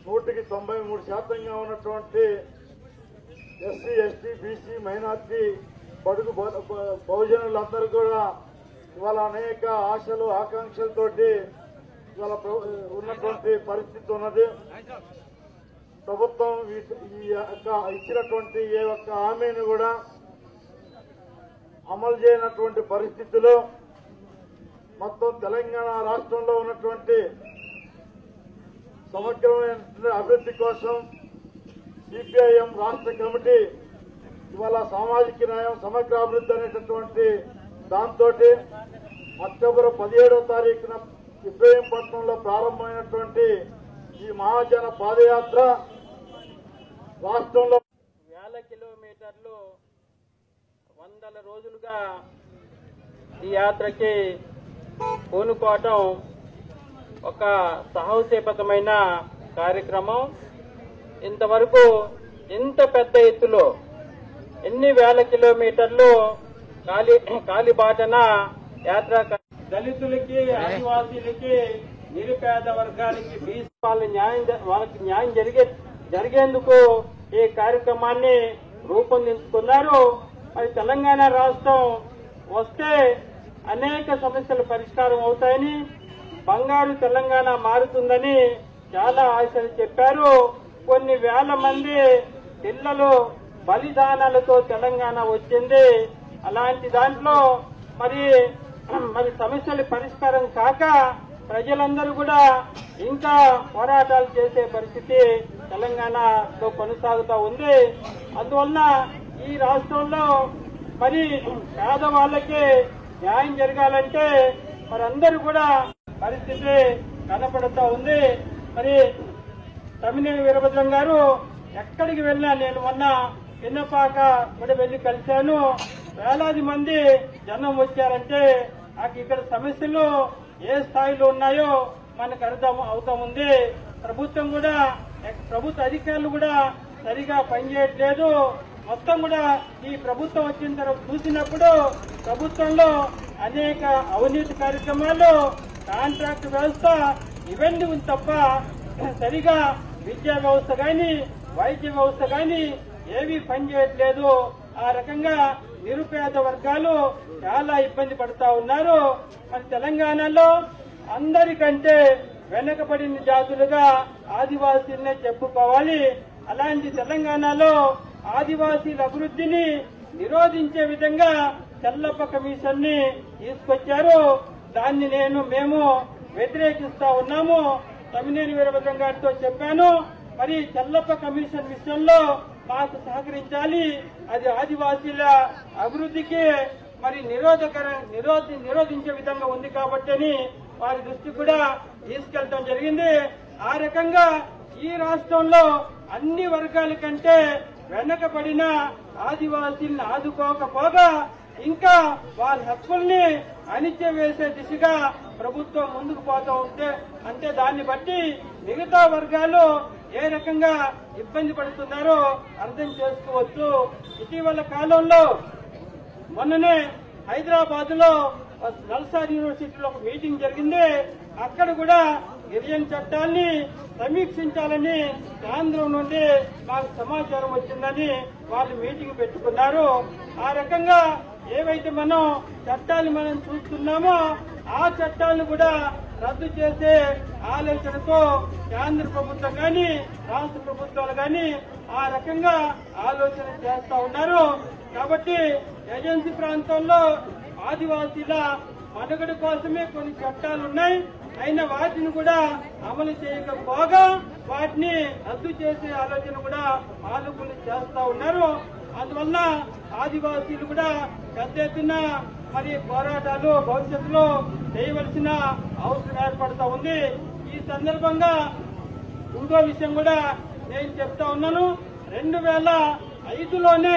నూటికి తొంభై మూడు శాతంగా ఉన్నటువంటి ఎస్సీ ఎస్టీ బీసీ మైనార్టీ బడుగు బ- బ- బహుజనులందరూ కూడా ఇవాళ అనేక ఆశలు ఆకాంక్షలతోటి ఇవాళ ప్ర- ఉన్నటువంటి పరిస్థితి ఉన్నది ప్రభుత్వం వీటి- ఈ యొక్క ఇచ్చినటువంటి ఏ ఒక్క హామీని కూడా అమలు చేయనటువంటి పరిస్థితిలో మొత్తం తెలంగాణ రాష్ట్రంలో ఉన్నటువంటి సమగ్రమైన అభివృద్ధి కోసం సిపిఐఎం రాష్ట్ర కమిటీ ఇవాళ సామాజిక న్యాయం సమగ్ర అభివృద్ధి అనేటటువంటి దాంతో అక్టోబర్ పదిహేడవ తారీఖున ఇబ్రహీంపట్నంలో ప్రారంభమైనటువంటి ఈ మహాజన పాదయాత్ర రాష్ట్రంలో వేల కిలోమీటర్లు వందల రోజులుగా ఈ యాత్రకి పూనుకోవటం ఒక సాహసీపతమైన కార్యక్రమం ఇంతవరకు ఇంత పెద్ద ఎత్తులో ఎన్ని వేల కిలోమీటర్లు కాలి కాలిబాటన యాత్ర క- దళితులకి ఆదివాసీలకి నిరుపేద వర్గాలకి బీసీ వాళ్ళ న్యాయం జ- వాళ్ళకి న్యాయం జరిగే జరిగేందుకు ఈ కార్యక్రమాన్ని రూపొందించుకున్నారు మరి తెలంగాణ రాష్ట్రం వస్తే అనేక సమస్యలు పరిష్కారం అవుతాయని బంగారు తెలంగాణ మారుతుందని చాలా ఆశలు చెప్పారు కొన్ని వేల మంది పిల్లలు బలిదానాలతో తెలంగాణ వచ్చింది అలాంటి దాంట్లో మరి మరి సమస్యలు పరిష్కారం కాక ప్రజలందరూ కూడా ఇంకా పోరాటాలు చేసే పరిస్థితి తెలంగాణలో కొనసాగుతూ ఉంది అందువలన ఈ రాష్ట్రంలో మరి పేదవాళ్ళకి న్యాయం జరగాలంటే మరి అందరూ కూడా పరిస్థితి కనపడుతూ ఉంది మరి తమ్మినేని వీరభద్రం గారు ఎక్కడికి వెళ్ళినా నేను మొన్న పిన్నపాక కూడా వెళ్లి కలిశాను వేలాది మంది జనం వచ్చారంటే నాకు ఇక్కడ సమస్యలు ఏ స్థాయిలో ఉన్నాయో మనకు అర్థం అవుతా ఉంది ప్రభుత్వం కూడా ప్రభుత్వ అధికారులు కూడా సరిగా పనిచేయట్లేదు మొత్తం కూడా ఈ ప్రభుత్వం వచ్చిన తర్వాత చూసినప్పుడు ప్రభుత్వంలో అనేక అవినీతి కార్యక్రమాలు కాంట్రాక్ట్ వ్యవస్థ ఇవన్నీ ఉంది తప్ప సరిగా విద్యా వ్యవస్థ గాని వైద్య వ్యవస్థ గాని ఏవి పనిచేయట్లేదు ఆ రకంగా నిరుపేద వర్గాలు చాలా ఇబ్బంది పడుతా ఉన్నారు మన తెలంగాణలో అందరికంటే వెనకబడిన జాతులుగా ఆదివాసీలనే చెప్పుకోవాలి అలాంటి తెలంగాణలో ఆదివాసీల అభివృద్ధిని నిరోధించే విధంగా తెల్లప్ప కమిషన్ ని తీసుకొచ్చారు దాన్ని నేను మేము వ్యతిరేకిస్తా ఉన్నాము తమ్మినేని వీరభద్రం గారితో చెప్పాను మరి తెల్లప్ప కమిషన్ విషయంలో మాకు సహకరించాలి అది ఆదివాసీల అభివృద్ధికి మరి నిరోధకర నిరోధి నిరోధించే విధంగా ఉంది కాబట్టి వారి దృష్టి కూడా తీసుకెళ్తాం జరిగింది ఆ రకంగా ఈ రాష్ట్రంలో అన్ని వర్గాల కంటే వెనకబడిన ఆదివాసీలను ఆదుకోకపోగా ఇంకా వారి హక్కుల్ని అణిచివేసే దిశగా ప్రభుత్వం ముందుకు పోతూ ఉంటే అంటే దాన్ని బట్టి మిగతా వర్గాలు ఏ రకంగా ఇబ్బంది పడుతున్నారో అర్థం చేసుకోవచ్చు ఇటీవల కాలంలో మొన్ననే హైదరాబాద్ లో నల్సార్ యూనివర్సిటీలో ఒక మీటింగ్ జరిగింది అక్కడ కూడా గిరిజన చట్టాన్ని సమీక్షించాలని కేంద్రం నుండి మాకు సమాచారం వచ్చిందని వాళ్ళు మీటింగ్ పెట్టుకున్నారు ఆ రకంగా ఏవైతే మనం చట్టాలు మనం చూస్తున్నామో ఆ చట్టాలను కూడా రద్దు చేసే ఆలోచనతో కేంద్ర ప్రభుత్వం కానీ రాష్ట్ర ప్రభుత్వాలు కానీ ఆ రకంగా ఆలోచన చేస్తా ఉన్నారు కాబట్టి ఏజెన్సీ ప్రాంతంలో ఆదివాసీల మనుగడ కోసమే కొన్ని చట్టాలు ఉన్నాయి అయినా వాటిని కూడా అమలు చేయకపోగా వాటిని రద్దు చేసే ఆలోచన కూడా పాలకులు చేస్తా ఉన్నారు అందువల్ల ఆదివాసీలు కూడా పెద్ద ఎత్తున మరి పోరాటాలు భవిష్యత్తులో చేయవలసిన అవసరం ఏర్పడతా ఉంది ఈ సందర్భంగా ఇంకో విషయం కూడా నేను చెప్తా ఉన్నాను రెండు వేల ఐదులోనే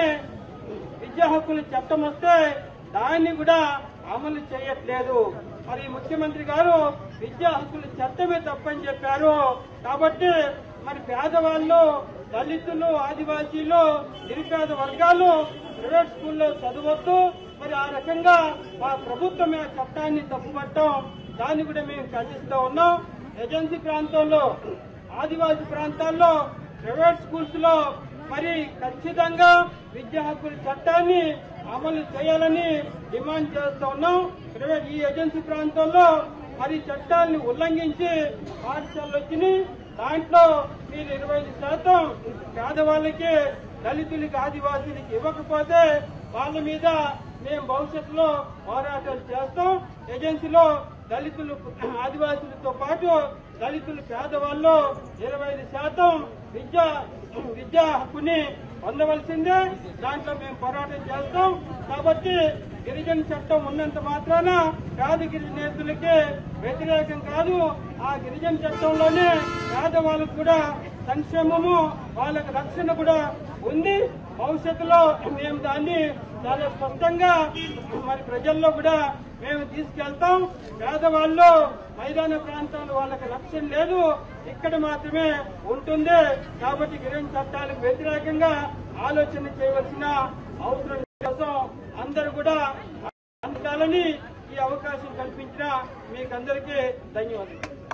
విద్యా హక్కుల చట్టం వస్తే దాన్ని కూడా అమలు చేయట్లేదు మరి ముఖ్యమంత్రి గారు విద్యా హక్కుల చట్టమే తప్పని చెప్పారు కాబట్టి మరి పేదవాళ్ళు దళితులు ఆదివాసీలు నిరుపేద వర్గాలు ప్రైవేట్ స్కూల్లో చదవద్దు మరి ఆ రకంగా మా ప్రభుత్వం ఆ చట్టాన్ని తప్పుపట్టడం దాన్ని కూడా మేము ఖండిస్తూ ఉన్నాం ఏజెన్సీ ప్రాంతంలో ఆదివాసీ ప్రాంతాల్లో ప్రైవేట్ స్కూల్స్ లో మరి ఖచ్చితంగా విద్యా హక్కుల చట్టాన్ని అమలు చేయాలని డిమాండ్ చేస్తా ఉన్నాం ప్రైవేట్ ఈ ఏజెన్సీ ప్రాంతాల్లో మరి చట్టాన్ని ఉల్లంఘించి పాఠశాలలు వచ్చినాయి దాంట్లో మీరు ఇరవై ఐదు శాతం పేదవాళ్ళకి దళితులకి ఆదివాసీలకి ఇవ్వకపోతే వాళ్ళ మీద మేము భవిష్యత్తులో పోరాటాలు చేస్తాం ఏజెన్సీలో దళితులు ఆదివాసులతో పాటు దళితులు పేదవాళ్ళు ఇరవై ఐదు శాతం విద్యా విద్యా హక్కుని పొందవలసిందే దాంట్లో మేము పోరాటం చేస్తాం కాబట్టి గిరిజన చట్టం ఉన్నంత మాత్రాన పేద గిరిజనేతలకి వ్యతిరేకం కాదు ఆ గిరిజన చట్టంలోనే పేదవాళ్ళకు కూడా సంక్షేమము వాళ్ళకి రక్షణ కూడా ఉంది భవిష్యత్తులో మేము దాన్ని చాలా స్పష్టంగా మరి ప్రజల్లో కూడా మేము తీసుకెళ్తాం పేదవాళ్ళు మైదాన ప్రాంతాలు వాళ్ళకి రక్షణ లేదు ఇక్కడ మాత్రమే ఉంటుంది కాబట్టి గిరిజన చట్టాలకు వ్యతిరేకంగా ఆలోచన చేయవలసిన అవసరం కోసం అందరూ కూడా అందాలని ఈ అవకాశం కల్పించిన మీకందరికీ ధన్యవాదాలు